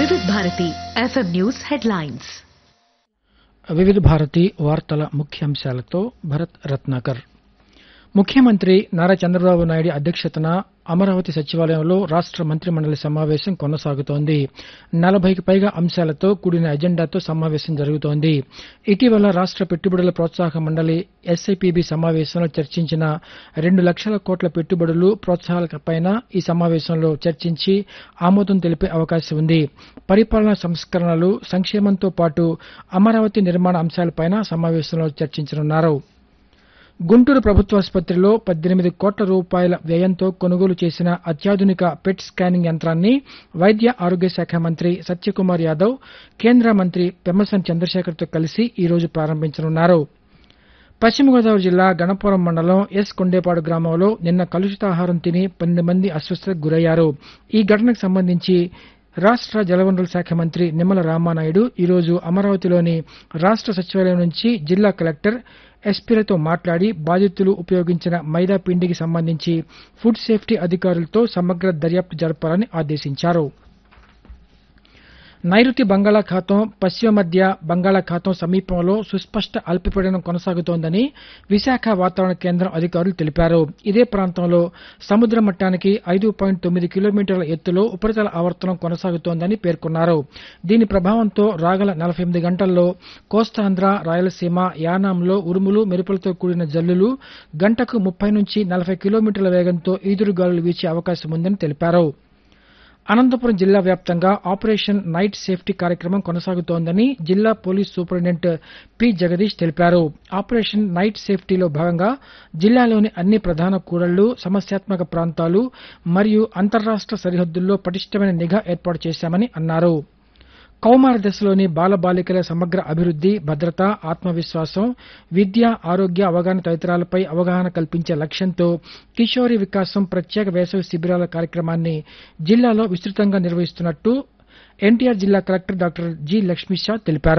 వివిధ Bharati FM news headlines వివిధ భారతి వార్తల ముఖ్యాంశాలతో భరత్ రత్నాకర్ ముఖ్యమంత్రి నారా చంద్రబాబు నాయుడు అధ్యక్షతన అమరావతి సచివాలయంలో రాష్ట మంత్రిమండలి సమావేశం కొనసాగుతోంది నలభైకి పైగా అంశాలతో కూడిన ఎజెండాతో సమావేశం జరుగుతోంది ఇటీవల రాష్ట పెట్టుబడుల ప్రోత్సాహక మండలి ఎస్ఐపిబి సమావేశంలో చర్చించిన రెండు లక్షల కోట్ల పెట్టుబడులు ప్రోత్సాహకాలపైన ఈ సమావేశంలో చర్చించి ఆమోదం తెలిపే అవకాశం ఉంది పరిపాలనా సంస్కరణలు సంక్షేమంతో పాటు అమరావతి నిర్మాణ అంశాలపైన సమావేశంలో చర్చించనున్నారు గుంటూరు ప్రభుత్వాసుపత్రిలో పద్దెనిమిది కోట్ల రూపాయల వ్యయంతో కొనుగోలు చేసిన అత్యాధునిక పెట్ స్కానింగ్ యంత్రాన్ని వైద్య ఆరోగ్య శాఖ మంత్రి సత్యకుమార్ యాదవ్ కేంద్ర మంత్రి పెమ్మసాని చంద్రశేఖర్తో కలిసి ఈ రోజు ప్రారంభించనున్నారు పశ్చిమ గోదావరి జిల్లా గణపురం మండలం ఎస్ కొండేపాడు గ్రామంలో నిన్న కలుషితాహారం తిని పన్నెండు మంది అస్వస్థతకు గురయ్యారు ఈ ఘటనకు సంబంధించి రాష్ట జలవనరుల శాఖ మంత్రి నిమ్మల రామానాయుడు ఈరోజు అమరావతిలోని రాష్ట సచివాలయం నుంచి జిల్లా కలెక్టర్ ఎస్పీలతో మాట్లాడి బాధితులు ఉపయోగించిన మైదా పిండికి సంబంధించి ఫుడ్ సేఫ్టీ అధికారులతో సమగ్ర దర్యాప్తు జరపాలని ఆదేశించారు నైరుతి బంగాళాఖాతం పశ్చిమ మధ్య బంగాళాఖాతం సమీపంలో సుస్పష్ట అల్పపీడనం కొనసాగుతోందని విశాఖ వాతావరణ కేంద్రం అధికారులు తెలిపారు ఇదే ప్రాంతంలో సముద్ర మట్టానికి ఐదు పాయింట్ తొమ్మిది కిలోమీటర్ల ఎత్తులో ఉపరితల ఆవర్తనం కొనసాగుతోందని పేర్కొన్నారు దీని ప్రభావంతో రాగల నలభై ఎనిమిది గంటల్లో కోస్తాంధ్ర రాయలసీమ యానాంలో ఉరుములు మెరుపులతో కూడిన జల్లులు గంటకు ముప్పై నుంచి నలభై కిలోమీటర్ల వేగంతో ఈదురుగాలులు వీచే అవకాశం ఉందని తెలిపారు అనంతపురం జిల్లా వ్యాప్తంగా ఆపరేషన్ నైట్ సేఫ్టీ కార్యక్రమం కొనసాగుతోందని జిల్లా పోలీస్ సూపరింటెండెంట్ పి జగదీష్ తెలిపారు ఆపరేషన్ నైట్ సేఫ్టీలో భాగంగా జిల్లాలోని అన్ని ప్రధాన కూడళ్లు సమస్యాత్మక ప్రాంతాలు మరియు అంతర్రాష్ట సరిహద్దుల్లో పటిష్టమైన నిఘా ఏర్పాటు చేశామని అన్నారు కౌమార దశలోని బాలబాలికల సమగ్ర అభివృద్ది భద్రత ఆత్మవిశ్వాసం విద్య ఆరోగ్య అవగాహన తదితరాలపై అవగాహన కల్పించే లక్ష్యంతో కిషోరి వికాసం ప్రత్యేక వేసవి శిబిరాల కార్యక్రమాన్ని జిల్లాలో విస్తృతంగా నిర్వహిస్తున్నట్టు ఎన్టీఆర్ జిల్లా కలెక్టర్ డాక్టర్ జి లక్ష్మీషా తెలిపారు